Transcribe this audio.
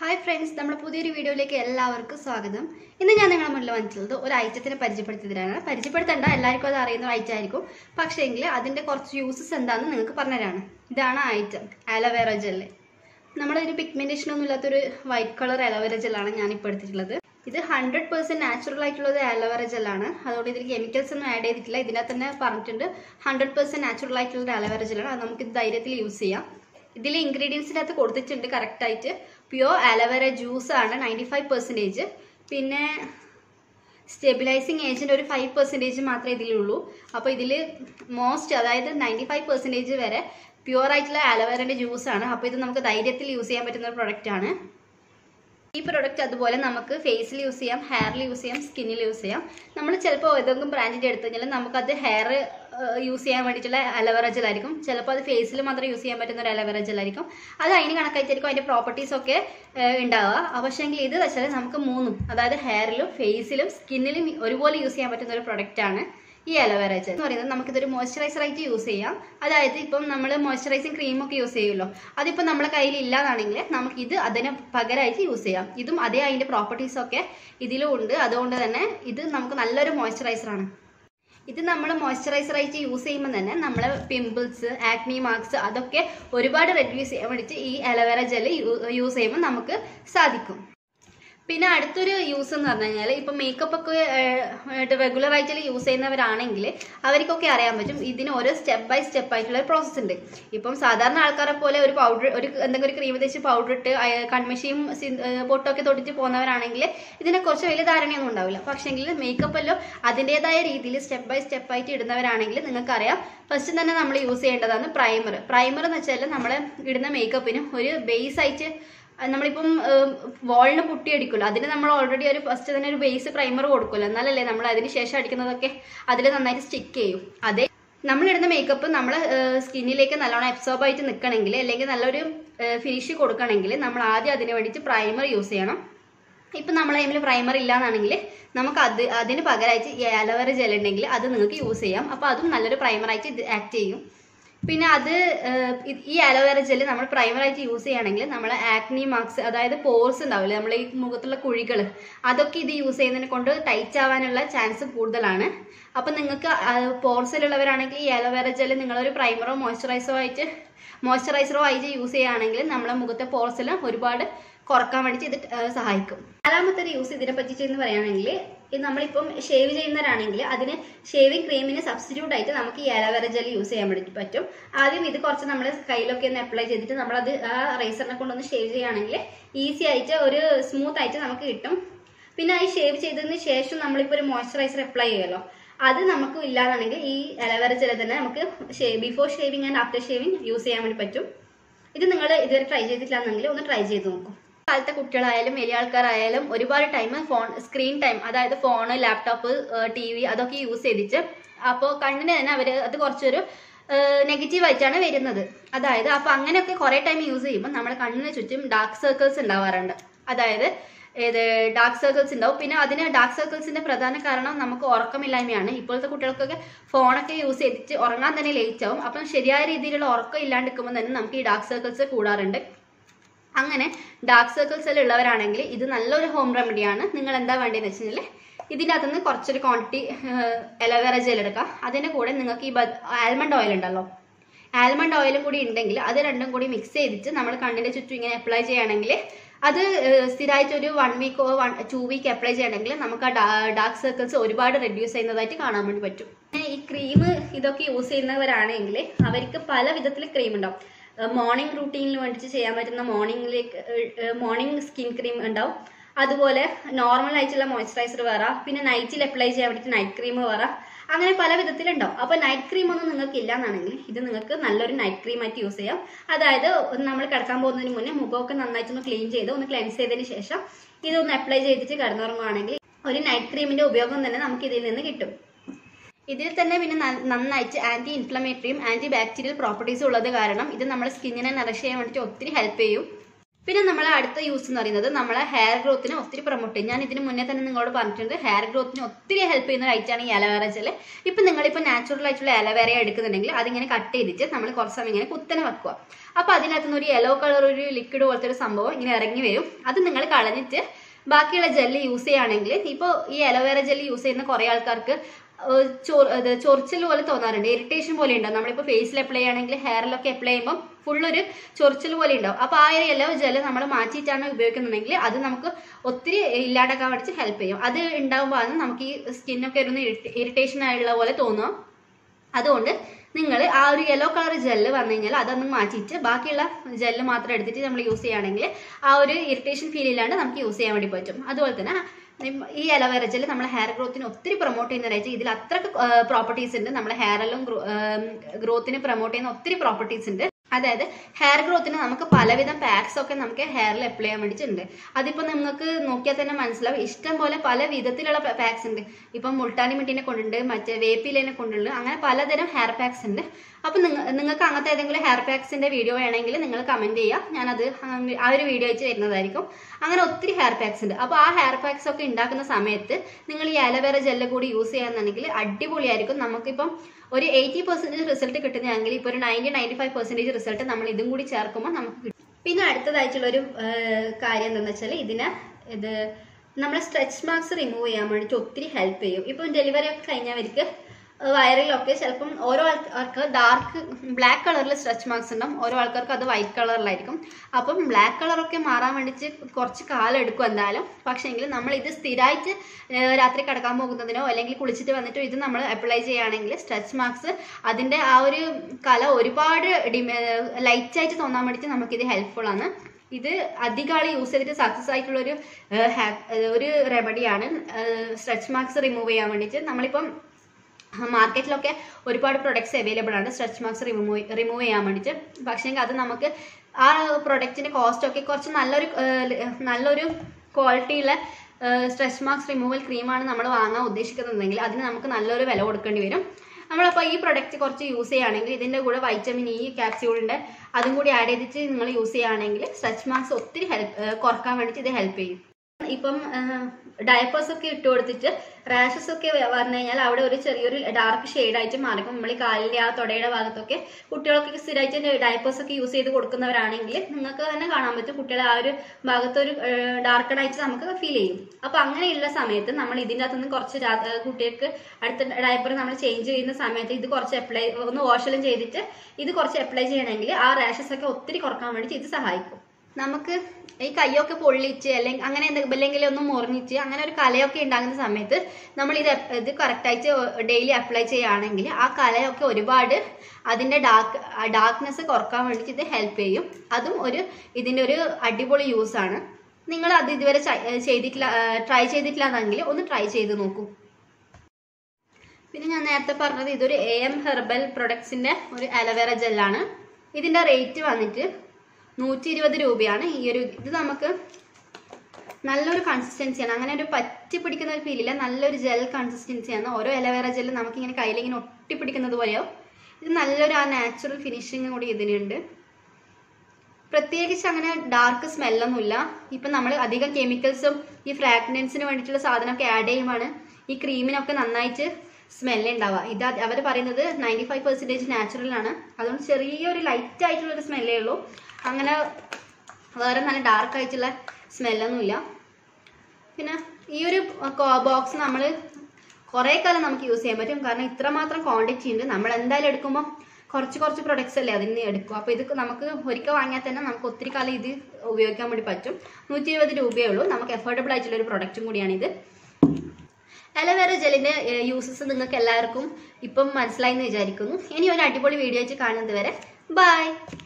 hi friends നമ്മുടെ പുതിയൊരു വീഡിയോയിലേക്ക് എല്ലാവർക്കും സ്വാഗതം ഇന്ന് ഞാൻ നിങ്ങളുടെ മുന്നിൽ വന്നിട്ടുള്ളത് ഒരു ഐറ്റത്തിനെ പരിചയപ്പെടുത്തിയതിനാണ് പരിചയപ്പെടുത്തേണ്ട എല്ലാവർക്കും അത് അറിയുന്ന ഐറ്റം ആയിരിക്കും പക്ഷേ എങ്കിൽ അതിൻ്റെ കുറച്ച് യൂസസ് എന്താണെന്ന് നിങ്ങൾക്ക് പറഞ്ഞുതരാണ് ഇതാണ് ഐറ്റം ആലോവേറ ജെല്ല് നമ്മളൊരു പിഗ്മെന്റേഷൻ ഒന്നും ഇല്ലാത്തൊരു വൈറ്റ് കളർ അലോവേറ ജെല്ലാണ് ഞാൻ ഇപ്പോൾ എടുത്തിട്ടുള്ളത് ഇത് ഹൺഡ്രഡ് പെർസെന്റ് നാച്ചുറൽ ആയിട്ടുള്ള ഒരു അലോവേറ ജെല്ലാണ് അതുകൊണ്ട് ഇതിൽ കെമിക്കൽസ് ഒന്നും ആഡ് ചെയ്തിട്ടില്ല ഇതിനകത്ത് തന്നെ പറഞ്ഞിട്ടുണ്ട് ഹൺഡ്രഡ് പെർസെന്റ് നാച്ചുറൽ ആയിട്ടുള്ള ഒരു അലോവേറ ജെല്ലാണ് അത് നമുക്ക് ഇത് ധൈര്യത്തിൽ യൂസ് ചെയ്യാം ഇതിൽ ഇൻഗ്രീഡിയൻസിനകത്ത് കൊടുത്തിട്ടുണ്ട് കറക്റ്റ് ആയിട്ട് പ്യുവർ അലോവേറ ജ്യൂസ് ആണ് നയൻറ്റി ഫൈവ് പെർസെൻറ്റേജ് പിന്നെ സ്റ്റെബിലൈസിങ് ഏജന്റ് ഒരു ഫൈവ് പെർസെൻറ്റേജ് മാത്രമേ ഇതിലുള്ളൂ അപ്പോൾ ഇതിൽ മോസ്റ്റ് അതായത് നയൻറ്റി ഫൈവ് പെർസെൻറ്റേജ് വരെ പ്യുവർ ആയിട്ടുള്ള അലോവേറയുടെ ജ്യൂസ് ആണ് അപ്പോൾ ഇത് നമുക്ക് ധൈര്യത്തിൽ യൂസ് ചെയ്യാൻ പറ്റുന്ന ഒരു പ്രൊഡക്റ്റ് ആണ് ഈ പ്രൊഡക്റ്റ് അതുപോലെ നമുക്ക് ഫേസിൽ യൂസ് ചെയ്യാം ഹെയറിൽ യൂസ് ചെയ്യാം സ്കിന്നിൽ യൂസ് ചെയ്യാം നമ്മൾ ചിലപ്പോൾ ഏതെങ്കിലും ബ്രാൻഡിൻ്റെ എടുത്തു കഴിഞ്ഞാൽ നമുക്കത് ഹെയർ യൂസ് ചെയ്യാൻ വേണ്ടിയിട്ടുള്ള അലവറ ജെല്ലായിരിക്കും ചിലപ്പോൾ അത് ഫേസിൽ മാത്രം യൂസ് ചെയ്യാൻ പറ്റുന്ന ഒരു അലവറ ജെല്ലായിരിക്കും അത് അതിന് കണക്കായിട്ടായിരിക്കും അതിൻ്റെ പ്രോപ്പർട്ടീസ് ഒക്കെ ഏഹ്, ഉണ്ടാവുക പക്ഷേങ്കിൽ ഇത് വെച്ചാൽ നമുക്ക് മൂന്നും അതായത് ഹെയറിലും ഫേസിലും സ്കിന്നിലും ഒരുപോലെ യൂസ് ചെയ്യാൻ പറ്റുന്ന ഒരു പ്രൊഡക്റ്റ് ആണ് ഈ അലോവേറ ജെൽ എന്ന് പറയുന്നത് നമുക്കിതൊരു മോയ്സ്ചറൈസർ ആയിട്ട് യൂസ് ചെയ്യാം അതായത് ഇപ്പം നമ്മൾ മോയ്സ്ചറൈസിങ് ക്രീം ഒക്കെ യൂസ് ചെയ്യുമല്ലോ അതിപ്പോൾ നമ്മുടെ കയ്യിൽ ഇല്ലാതാണെങ്കിൽ നമുക്ക് ഇത് അതിന് പകരമായിട്ട് യൂസ് ചെയ്യാം ഇതും അതേ അതിൻ്റെ പ്രോപ്പർട്ടീസ് ഒക്കെ ഇതിലും ഉണ്ട് അതുകൊണ്ട് തന്നെ ഇത് നമുക്ക് നല്ലൊരു മോയ്സ്ചറൈസർ ആണ് ഇത് നമ്മൾ മോയ്സ്ചറൈസർ ആയിട്ട് യൂസ് ചെയ്യുമ്പോൾ തന്നെ നമ്മളെ പിമ്പിൾസ് ആക്നി മാർക്സ് അതൊക്കെ ഒരുപാട് റെഡ്യൂസ് ചെയ്യാൻ വേണ്ടിയിട്ട് ഈ അലോവേറ ജെൽ യൂസ് ചെയ്യുമ്പോൾ നമുക്ക് സാധിക്കും പിന്നെ അടുത്തൊരു യൂസ് എന്ന് പറഞ്ഞു കഴിഞ്ഞാൽ ഇപ്പം മേക്കപ്പ് ഒക്കെ റെഗുലർ ആയിട്ട് യൂസ് ചെയ്യുന്നവരാണെങ്കിൽ അവർക്കൊക്കെ അറിയാൻ പറ്റും ഇതിന് ഓരോ സ്റ്റെപ്പ് ബൈ സ്റ്റെപ്പ് ആയിട്ടുള്ള ഒരു പ്രോസസ്സ് ഉണ്ട് ഇപ്പം സാധാരണ ആൾക്കാരെ പോലെ ഒരു പൗഡർ ഒരു എന്തെങ്കിലും ഒരു ക്രീം തേച്ച് പൗഡർ ഇട്ട് അയ- കൺമഷിയും സിൻ- ഏഹ് പൊട്ടൊക്കെ തൊട്ടിട്ട് പോകുന്നവരാണെങ്കിൽ ഇതിനെക്കുറിച്ച് വലിയ ധാരണയൊന്നും ഉണ്ടാവില്ല പക്ഷേങ്കിൽ മേക്കപ്പ് എല്ലാം അതിൻ്റെതായ രീതിയിൽ സ്റ്റെപ്പ് ബൈ സ്റ്റെപ്പ് ആയിട്ട് ഇടുന്നവരാണെങ്കിൽ നിങ്ങൾക്കറിയാം ഫസ്റ്റ് തന്നെ നമ്മൾ യൂസ് ചെയ്യേണ്ടതാണ് പ്രൈമർ പ്രൈമർ എന്ന് വെച്ചാൽ നമ്മൾ ഇടുന്ന മേക്കപ്പിന് ഒരു ബേസ് ആയിട്ട് അത് നമ്മളിപ്പം വാളിന് പുട്ടി അടിക്കുമല്ലോ അതിന് നമ്മൾ ഓൾറെഡി ഒരു ഫസ്റ്റ് തന്നെ ഒരു ബേസ് പ്രൈമർ കൊടുക്കുമല്ലോ എന്നാലല്ലേ നമ്മൾ അതിന് ശേഷം അടിക്കുന്നതൊക്കെ അതിൽ നന്നായിട്ട് സ്റ്റിക്ക് ചെയ്യും അതേ നമ്മളിടുന്ന മേക്കപ്പ് നമ്മൾ സ്കിന്നിലേക്ക് നല്ലോണം അബ്സോർബ് ആയിട്ട് നിൽക്കണമെങ്കിൽ അല്ലെങ്കിൽ നല്ലൊരു ഫിനിഷ് കൊടുക്കണമെങ്കിൽ നമ്മൾ ആദ്യം അതിന് വേണ്ടിയിട്ട് പ്രൈമർ യൂസ് ചെയ്യണം ഇപ്പം നമ്മളെ കയ്യിൽ പ്രൈമർ ഇല്ലാന്നാണെങ്കിൽ നമുക്ക് അത് അതിന് പകരമായിട്ട് ഈ അലോവേറ ജെൽ ഉണ്ടെങ്കിൽ അത് നിങ്ങൾക്ക് യൂസ് ചെയ്യാം അപ്പോൾ അതും നല്ലൊരു പ്രൈമറായിട്ട് ഇത് ആക്ട് ചെയ്യും പിന്നെ അത് ഏഹ്, ഇത് ഈ അലോവേറ ജെല്ല് നമ്മൾ പ്രൈമറായിട്ട് യൂസ് ചെയ്യുകയാണെങ്കിൽ നമ്മളെ ആക്നി മാർക്സ് അതായത് പോർസ് ഉണ്ടാവില്ലേ നമ്മളെ ഈ മുഖത്തുള്ള കുഴികൾ അതൊക്കെ ഇത് യൂസ് ചെയ്യുന്നതിനെ കൊണ്ട് ടൈറ്റ് ആവാനുള്ള ചാൻസ് കൂടുതലാണ് അപ്പം നിങ്ങൾക്ക് പോർസിലുള്ളവരാണെങ്കിൽ ഈ അലോവേറ ജെല്ല് നിങ്ങളൊരു പ്രൈമറോ മോയ്സ്ചറൈസറോ ആയിട്ട് മോയ്സ്ചറൈസറോ ആയിട്ട് യൂസ് ചെയ്യുകയാണെങ്കിൽ നമ്മളെ മുഖത്തെ പോർസെല്ലാം ഒരുപാട് കുറക്കാൻ വേണ്ടിയിട്ട് ഇത് ഏഹ്, സഹായിക്കും നാലാമത്തെ ഒരു യൂസ് ഇതിനെ പറ്റി എന്ന് പറയുകയാണെങ്കിൽ ഇത് നമ്മളിപ്പം ഷേവ് ചെയ്യുന്നവരാണെങ്കിൽ അതിന് ഷേവിംഗ് ക്രീമിന് സബ്സ്റ്റിറ്റ്യൂട്ട് ആയിട്ട് നമുക്ക് ഈ അലോവേറ ജെൽ യൂസ് ചെയ്യാൻ വേണ്ടി പറ്റും ആദ്യം ഇത് കുറച്ച് നമ്മൾ കയ്യിലൊക്കെ ഒന്ന് അപ്ലൈ ചെയ്തിട്ട് നമ്മളത് ആ റേസറിനെ കൊണ്ടൊന്ന് ഷേവ് ചെയ്യുകയാണെങ്കിൽ ഈസി ആയിട്ട് ഒരു സ്മൂത്ത് ആയിട്ട് നമുക്ക് കിട്ടും പിന്നെ ഈ ഷേവ് ചെയ്തതിന് ശേഷം നമ്മളിപ്പോൾ ഒരു മോയ്സ്ചറൈസർ അപ്ലൈ ചെയ്യുമല്ലോ അത് നമുക്ക് ഇല്ലാതാണെങ്കിൽ ഈ അലോവേറ ജെൽ തന്നെ നമുക്ക് before shaving and after shaving use ചെയ്യാൻ വേണ്ടി പറ്റും ഇത് നിങ്ങൾ ഇതുവരെ ട്രൈ ചെയ്തിട്ടില്ലാന്നെങ്കിൽ ഒന്ന് ട്രൈ ചെയ്ത് നോക്കും കാലത്തെ കുട്ടികളായാലും വലിയ ആൾക്കാരായാലും ഒരുപാട് ടൈം ഫോൺ സ്ക്രീൻ ടൈം അതായത് ഫോൺ ലാപ്ടോപ്പ് ടി വി അതൊക്കെ യൂസ് ചെയ്തിട്ട് അപ്പോൾ കണ്ണിന് തന്നെ അവർ അത് കുറച്ചൊരു നെഗറ്റീവ് ആയിട്ടാണ് വരുന്നത് അതായത് അപ്പോൾ അങ്ങനെയൊക്കെ കുറേ ടൈം യൂസ് ചെയ്യുമ്പോൾ നമ്മുടെ കണ്ണിന് ചുറ്റും ഡാർക്ക് സർക്കിൾസ് ഉണ്ടാവാറുണ്ട് അതായത് ഏത് ഡാർക്ക് സർക്കിൾസ് ഉണ്ടാവും പിന്നെ അതിന് ഡാർക്ക് സർക്കിൾസിന്റെ പ്രധാന കാരണം നമുക്ക് ഉറക്കമില്ലായ്മയാണ് ഇപ്പോഴത്തെ കുട്ടികൾക്കൊക്കെ ഫോണൊക്കെ യൂസ് ചെയ്തിട്ട് ഉറങ്ങാൻ തന്നെ ലേറ്റ് ആവും അപ്പം ശരിയായ രീതിയിലുള്ള ഉറക്കം ഇല്ലാണ്ടിരിക്കുമ്പോൾ തന്നെ നമുക്ക് ഈ ഡാർക്ക് സർക്കിൾസ് കൂടാറുണ്ട് അങ്ങനെ ഡാർക്ക് സർക്കിൾസ് ഉള്ളവരാണെങ്കിൽ ഇത് നല്ലൊരു ഹോം റെമഡിയാണ് നിങ്ങൾ എന്താ വേണ്ടതെന്ന് വെച്ച് കഴിഞ്ഞാൽ ഇതിൻ്റെ അകത്തുനിന്ന് കുറച്ചൊരു ക്വാണ്ടിറ്റി അലോവേറ ജെൽ എടുക്കുക അതിൻ്റെ കൂടെ നിങ്ങൾക്ക് ഈ ആൽമണ്ട് ഓയിൽ ഉണ്ടല്ലോ ആൽമണ്ട് ഓയിലും കൂടി ഉണ്ടെങ്കിൽ അത് രണ്ടും കൂടി മിക്സ് ചെയ്തിട്ട് നമ്മൾ കണ്ണിൻ്റെ ചുറ്റും ഇങ്ങനെ അപ്ലൈ ചെയ്യുകയാണെങ്കിൽ അത് ഏഹ്, സ്ഥിരമായിട്ട് ഒരു വൺ വീക്കോ വൺ ടു വീക്ക് അപ്ലൈ ചെയ്യണമെങ്കിൽ നമുക്ക് ആ ഡാർക്ക് സർക്കിൾസ് ഒരുപാട് റെഡ്യൂസ് ചെയ്യുന്നതായിട്ട് കാണാൻ വേണ്ടി പറ്റും പിന്നെ ഈ ക്രീം ഇതൊക്കെ യൂസ് ചെയ്യുന്നവരാണെങ്കിൽ അവർക്ക് പല വിധത്തിൽ ക്രീം ഉണ്ടാവും മോർണിംഗ് റൂട്ടീനിൽ വേണ്ടിയിട്ട് ചെയ്യാൻ പറ്റുന്ന മോർണിംഗിലേക്ക് മോർണിംഗ് സ്കിൻ ക്രീം ഉണ്ടാവും അതുപോലെ നോർമൽ ആയിട്ടുള്ള മോയ്സ്ചറൈസർ വേറെ പിന്നെ നൈറ്റിൽ അപ്ലൈ ചെയ്യാൻ വേണ്ടിയിട്ട് നൈറ്റ് ക്രീം വേറെ അങ്ങനെ പല വിധത്തിലുണ്ടാവും അപ്പോൾ നൈറ്റ് ക്രീം ഒന്നും നിങ്ങൾക്ക് ഇല്ലാന്നാണെങ്കിൽ ഇത് നിങ്ങൾക്ക് നല്ലൊരു നൈറ്റ് ക്രീം ആയിട്ട് യൂസ് ചെയ്യാം അതായത് നമ്മൾ കിടക്കാൻ പോകുന്നതിന് മുന്നേ മുഖമൊക്കെ നന്നായിട്ടൊന്ന് ക്ലീൻ ചെയ്ത് ഒന്ന് ക്ലെൻസ് ചെയ്തതിന് ശേഷം ഇതൊന്ന് അപ്ലൈ ചെയ്തിട്ട് കിടന്നുറങ്ങുകയാണെങ്കിൽ ഒരു നൈറ്റ് ക്രീമിന്റെ ഉപയോഗം തന്നെ നമുക്ക് ഇതിൽ നിന്ന് കിട്ടും ഇതിൽ തന്നെ പിന്നെ ന- നന്നായിട്ട് ആന്റി ഇൻഫ്ലമേറ്ററിയും ആന്റി ബാക്ടീരിയൽ പ്രോപ്പർട്ടീസും ഉള്ളത് കാരണം ഇത് നമ്മുടെ സ്കിന്നിനെ നറിഷ് ചെയ്യാൻ വേണ്ടിയിട്ട് ഒത്തിരി ഹെൽപ്പ് ചെയ്യും പിന്നെ നമ്മളെ അടുത്ത യൂസ് എന്ന് പറയുന്നത് നമ്മളെ ഹെയർ ഗ്രോത്തിനെ ഒത്തിരി പ്രൊമോട്ട് ചെയ്യും ഞാൻ ഇതിന് മുന്നേ തന്നെ നിങ്ങളോട് പറഞ്ഞിട്ടുണ്ട് ഹെയർ ഗ്രോത്തിനെ ഒത്തിരി ഹെൽപ്പ് ചെയ്യുന്ന ഒരു ഐറ്റാണ് ഈ അലവേറ ജെൽ ഇപ്പം നിങ്ങളിപ്പോൾ നാച്ചുറൽ ആയിട്ടുള്ള അലവേറ എടുക്കുന്നുണ്ടെങ്കിൽ അതിങ്ങനെ കട്ട് ചെയ്തിട്ട് നമ്മൾ കുറച്ച് സമയം ഇങ്ങനെ കുത്തനെ വെക്കുക അപ്പോൾ അതിനകത്ത് നിന്ന് ഒരു യെല്ലോ കളർ ഒരു ലിക്വിഡ് പോലത്തെ ഒരു സംഭവം ഇങ്ങനെ ഇറങ്ങി വരും അത് നിങ്ങൾ കളഞ്ഞിട്ട് ബാക്കിയുള്ള ജെല്ല് യൂസ് ചെയ്യുകയാണെങ്കിൽ ഇപ്പോൾ ഈ അലോവേറ ജെല്ല് യൂസ് ചെയ്യുന്ന കുറേ ആൾക്കാർക്ക് ഏഹ് ചൊ- ഇത് ചൊറിച്ചിൽ പോലെ തോന്നാറുണ്ട് ഇറിറ്റേഷൻ പോലെ ഉണ്ടാവും നമ്മളിപ്പോൾ ഫേസിൽ അപ്ലൈ ചെയ്യുകയാണെങ്കിൽ ഹെയറിലൊക്കെ അപ്ലൈ ചെയ്യുമ്പോൾ ഫുൾ ഒരു ചൊറിച്ചിൽ പോലെ ഉണ്ടാവും അപ്പോൾ ആ ഒരു യെല്ലോ ജെല്ല് നമ്മൾ മാറ്റിയിട്ടാണ് ഉപയോഗിക്കുന്നുണ്ടെങ്കിൽ അത് നമുക്ക് ഒത്തിരി ഇല്ലാണ്ടാക്കാൻ വേണ്ടി ഹെൽപ്പ് ചെയ്യും അത് ഉണ്ടാകുമ്പോഴാണ് നമുക്ക് ഈ സ്കിന്നൊക്കെ ഒരു ഇറിറ്റേഷൻ ആയുള്ള പോലെ തോന്നുക അതുകൊണ്ട് നിങ്ങൾ ആ ഒരു യെല്ലോ കളർ ജെല്ല് വന്നു കഴിഞ്ഞാൽ അതൊന്ന് മാറ്റിയിട്ട് ബാക്കിയുള്ള ജെല്ല് മാത്രം എടുത്തിട്ട് നമ്മൾ യൂസ് ചെയ്യുകയാണെങ്കിൽ ആ ഒരു ഇറിറ്റേഷൻ ഫീൽ ഇല്ലാണ്ട് നമുക്ക് യൂസ് ചെയ്യാൻ വേണ്ടി പറ്റും അതുപോലെ തന്നെ ഈ അലോവേറ ജെല്ല് നമ്മുടെ ഹെയർ ഗ്രോത്തിനെ ഒത്തിരി പ്രൊമോട്ട് ചെയ്യുന്ന ഒരു ഇതിൽ അത്രക്ക് പ്രോപ്പർട്ടീസ് ഉണ്ട് നമ്മുടെ ഹെയറിലും ഗ്രോത്തിനെ പ്രൊമോട്ട് ചെയ്യുന്ന ഒത്തിരി പ്രോപ്പർട്ടീസ് ഉണ്ട് അതായത് ഹെയർ ഗ്രോത്തിന് നമുക്ക് പലവിധം പാക്സ് ഒക്കെ നമുക്ക് ഹെയറിൽ അപ്ലൈ ചെയ്യാൻ വേണ്ടിയിട്ടുണ്ട് അതിപ്പോൾ നിങ്ങൾക്ക് നോക്കിയാൽ തന്നെ മനസ്സിലാവും ഇഷ്ടം പോലെ പല വിധത്തിലുള്ള പാക്സ് ഉണ്ട് ഇപ്പം മുൾട്ടാനി മിട്ടിനെ കൊണ്ടുണ്ട് മറ്റേ വേപ്പിലേനെ കൊണ്ടുണ്ട് അങ്ങനെ പലതരം ഹെയർ പാക്സ് ഉണ്ട് അപ്പം നിങ്ങൾ നിങ്ങൾക്ക് അങ്ങനത്തെ ഏതെങ്കിലും ഹെയർ പാക്സിന്റെ വീഡിയോ വേണമെങ്കിൽ നിങ്ങൾ കമന്റ് ചെയ്യുക ഞാനത് അങ്ങ് ആ ഒരു വീഡിയോ വെച്ച് വരുന്നതായിരിക്കും അങ്ങനെ ഒത്തിരി ഹെയർ പാക്സ് ഉണ്ട് അപ്പോൾ ആ ഹെയർ പാക്സ് ഒക്കെ ഉണ്ടാക്കുന്ന സമയത്ത് നിങ്ങൾ ഈ അലോവേറ ജെല്ല് കൂടി യൂസ് ചെയ്യാന്നുണ്ടെങ്കിൽ അടിപൊളിയായിരിക്കും നമുക്കിപ്പം ഒരു എയ്റ്റി പെർസെൻറ്റേജ് റിസൾട്ട് കിട്ടുന്നതെങ്കിൽ ഇപ്പോൾ ഒരു ninety ninety five percentage result നമ്മൾ ഇതും കൂടി ചേർക്കുമ്പോൾ നമുക്ക് കിട്ടും പിന്നെ അടുത്തതായിട്ടുള്ള ഒരു കാര്യം എന്താണെന്ന് വെച്ചാൽ ഇതിന് ഇത് നമ്മുടെ സ്ട്രെച്ച് മാർക്സ് റിമൂവ് ചെയ്യാൻ വേണ്ടിയിട്ട് ഒത്തിരി ഹെൽപ്പ് ചെയ്യും ഇപ്പം ഡെലിവറി ഒക്കെ കഴിഞ്ഞവർക്ക് വയറിലൊക്കെ ചിലപ്പം ഓരോ ആൾക്കാർക്ക് ഡാർക്ക് ബ്ലാക്ക് കളറിൽ സ്ട്രെച്ച് മാർക്സ് ഉണ്ടാവും ഓരോ ആൾക്കാർക്ക് അത് വൈറ്റ് കളറിലായിരിക്കും അപ്പം ബ്ലാക്ക് കളറൊക്കെ മാറാൻ വേണ്ടിയിട്ട് കുറച്ച് കാലം എടുക്കും എന്തായാലും പക്ഷേങ്കിൽ നമ്മൾ ഇത് സ്ഥിരമായിട്ട് ഏഹ് രാത്രി കിടക്കാൻ പോകുന്നതിനോ അല്ലെങ്കിൽ കുളിച്ചിട്ട് വന്നിട്ടോ ഇത് നമ്മൾ അപ്ലൈ ചെയ്യുകയാണെങ്കിൽ സ്ട്രെച്ച് മാർക്സ് അതിൻ്റെ ആ ഒരു കല ഒരുപാട് ലൈറ്റ് ആയിട്ട് തോന്നാൻ വേണ്ടിയിട്ട് നമുക്കിത് ഹെൽപ്ഫുൾ ആണ് ഇത് അധികം ആൾ യൂസ് ചെയ്തിട്ട് സക്സസ് ആയിട്ടുള്ള ഒരു ഏഹ് ഹാ- ഏഹ് ഒരു റെമഡിയാണ് സ്ട്രെച്ച് മാർക്സ് റിമൂവ് ചെയ്യാൻ വേണ്ടിയിട്ട് നമ്മളിപ്പം മാർക്കറ്റിലൊക്കെ ഒരുപാട് പ്രൊഡക്ട്സ് അവൈലബിൾ ആണ് സ്ട്രെച്ച് മാർക്സ് റിമൂവ് റിമൂവ് ചെയ്യാൻ വേണ്ടിയിട്ട് പക്ഷേ അത് നമുക്ക് ആ പ്രൊഡക്റ്റിന്റെ കോസ്റ്റ് ഒക്കെ കുറച്ച് നല്ലൊരു ഏഹ്, നല്ലൊരു ക്വാളിറ്റിയുള്ള സ്ട്രെച്ച് മാർക്സ് റിമൂവൽ ക്രീമാണ് നമ്മൾ വാങ്ങാൻ ഉദ്ദേശിക്കുന്നുണ്ടെങ്കിൽ അതിന് നമുക്ക് നല്ലൊരു വില കൊടുക്കേണ്ടി വരും നമ്മളപ്പോൾ ഈ പ്രൊഡക്റ്റ് കുറച്ച് യൂസ് ചെയ്യുകയാണെങ്കിൽ ഇതിൻ്റെ കൂടെ വൈറ്റമിൻ ഇ ക്യാപ്സ്യൂളിൻ്റെ അതും കൂടി ആഡ് ചെയ്തിട്ട് നിങ്ങൾ യൂസ് ചെയ്യുകയാണെങ്കിൽ സ്ട്രെച്ച് മാർക്സ് ഒത്തിരി ഹെൽപ്പ് കുറക്കാൻ വേണ്ടിയിട്ട് ഇത് ഹെൽപ്പ് ചെയ്യും ഇപ്പം ഡയപ്പേഴ്സ് ഒക്കെ ഇട്ട് കൊടുത്തിട്ട് റാഷസ് ഒക്കെ വ- വന്നു കഴിഞ്ഞാൽ അവിടെ ഒരു ചെറിയൊരു ഡാർക്ക് ഷെയ്ഡായിട്ട് മാറിക്കും നമ്മൾ ഈ കാലിന്റെ ആ തുടയുടെ ഭാഗത്തൊക്കെ കുട്ടികൾക്കൊക്കെ സ്ഥിരമായിട്ട് ഡയപ്പേഴ്സ് ഒക്കെ യൂസ് ചെയ്ത് കൊടുക്കുന്നവരാണെങ്കിൽ നിങ്ങൾക്ക് തന്നെ കാണാൻ പറ്റും കുട്ടികളെ ആ ഒരു ഭാഗത്ത് ഒരു ഡാർക്കൺ ആയിട്ട് നമുക്ക് ഫീൽ ചെയ്യും അപ്പൊ അങ്ങനെയുള്ള സമയത്ത് നമ്മൾ ഇതിൻ്റെ അകത്തുനിന്ന് കുറച്ച് രാ- ഏഹ് കുട്ടികൾക്ക് അടുത്ത ഡയപ്പർ നമ്മൾ ചേഞ്ച് ചെയ്യുന്ന സമയത്ത് ഇത് കുറച്ച് അപ്ലൈ ഒന്ന് വാഷെല്ലാം ചെയ്തിട്ട് ഇത് കുറച്ച് അപ്ലൈ ചെയ്യണമെങ്കിൽ ആ റാഷസ് ഒക്കെ ഒത്തിരി കുറക്കാൻ വേണ്ടി ഇത് സഹായിക്കും നമുക്ക് ഈ കൈയൊക്കെ പൊള്ളിച്ച് അല്ലെങ്കിൽ അങ്ങനെ എന്തെങ്കിലും അല്ലെങ്കിൽ ഒന്ന് മുറിഞ്ഞിച്ച് അങ്ങനെ ഒരു കലയൊക്കെ ഉണ്ടാകുന്ന സമയത്ത് നമ്മൾ ഇത് എപ്- ഇത് കറക്റ്റായിട്ട് ഡെയിലി അപ്ലൈ ചെയ്യുകയാണെങ്കിൽ ആ കലയൊക്കെ ഒരുപാട് അതിൻ്റെ ഡാർക്ക് ഡാർക്ക്നെസ് കുറക്കാൻ വേണ്ടിയിട്ട് ഇത് ഹെൽപ്പ് ചെയ്യും അതും ഒരു ഇതിൻ്റെ ഒരു അടിപൊളി യൂസ് ആണ് നിങ്ങൾ അത് ഇതുവരെ ച- ചെയ്തിട്ടില്ല ട്രൈ ചെയ്തിട്ടില്ല എന്നെങ്കിൽ ഒന്ന് ട്രൈ ചെയ്ത് നോക്കൂ പിന്നെ ഞാൻ നേരത്തെ പറഞ്ഞത് ഇതൊരു എ എം ഹെർബൽ പ്രൊഡക്ട്സിന്റെ ഒരു അലവേറ ജെല്ലാണ് ഇതിന്റെ റേറ്റ് വന്നിട്ട് നൂറ്റി ഇരുപത് രൂപയാണ് ഈ ഒരു ഇത് നമുക്ക് നല്ലൊരു കൺസിസ്റ്റൻസിയാണ് അങ്ങനെ ഒരു പറ്റി പിടിക്കുന്ന ഒരു ഫീലില്ല നല്ലൊരു ജെൽ കൺസിസ്റ്റൻസിയാണ് ഓരോ അലവേറ ജെല്ല് നമുക്കിങ്ങനെ കയ്യിലിങ്ങനെ ഒട്ടിപ്പിടിക്കുന്നത് പോലെയോ ഇത് നല്ലൊരു ആ നാച്ചുറൽ ഫിനിഷിങ് കൂടി ഇതിനുണ്ട് പ്രത്യേകിച്ച് അങ്ങനെ ഡാർക്ക് സ്മെല്ലൊന്നുമില്ല ഇപ്പം നമ്മൾ അധികം കെമിക്കൽസും ഈ ഫ്രാഗ്രൻസിന് വേണ്ടിയിട്ടുള്ള സാധനമൊക്കെ ആഡ് ചെയ്യുമ്പോൾ ഈ ക്രീമിനൊക്കെ നന്നായിട്ട് സ്മെല്ല് ഉണ്ടാവുക ഇത് അവർ പറയുന്നത് നയൻറ്റി ഫൈവ് പെർസെൻറ്റേജ് നാച്ചുറൽ ആണ് അതുകൊണ്ട് ചെറിയൊരു ലൈറ്റ് ആയിട്ടുള്ള ഒരു സ്മെല്ലേ ഉള്ളൂ അങ്ങനെ വേറെ നല്ല ഡാർക്ക് ആയിട്ടുള്ള സ്മെല്ലൊന്നുമില്ല പിന്നെ ഈ ഒരു ബോക്സ് നമ്മൾ കുറേ കാലം നമുക്ക് യൂസ് ചെയ്യാൻ പറ്റും കാരണം ഇത്രമാത്രം ക്വാണ്ടിറ്റി ഉണ്ട് നമ്മൾ എന്തായാലും എടുക്കുമ്പോൾ കുറച്ച് കുറച്ച് പ്രൊഡക്ട്സ് അല്ലേ അതിന് എടുക്കും അപ്പോൾ ഇത് നമുക്ക് ഒരിക്കൽ വാങ്ങിയാൽ തന്നെ നമുക്ക് ഒത്തിരി കാലം ഇത് ഉപയോഗിക്കാൻ വേണ്ടി പറ്റും നൂറ്റി ഇരുപത് രൂപയേ ഉള്ളൂ നമുക്ക് എഫോർഡബിൾ ആയിട്ടുള്ള ഒരു പ്രൊഡക്റ്റും കൂടിയാണിത് അലവേറ ജെല്ലിന്റെ യൂസസ് നിങ്ങൾക്ക് എല്ലാവർക്കും ഇപ്പം മനസ്സിലായി എന്ന് വിചാരിക്കുന്നു ഇനി ഒരു അടിപൊളി വീഡിയോ വെച്ച് കാണുന്നത് വരെ ബൈ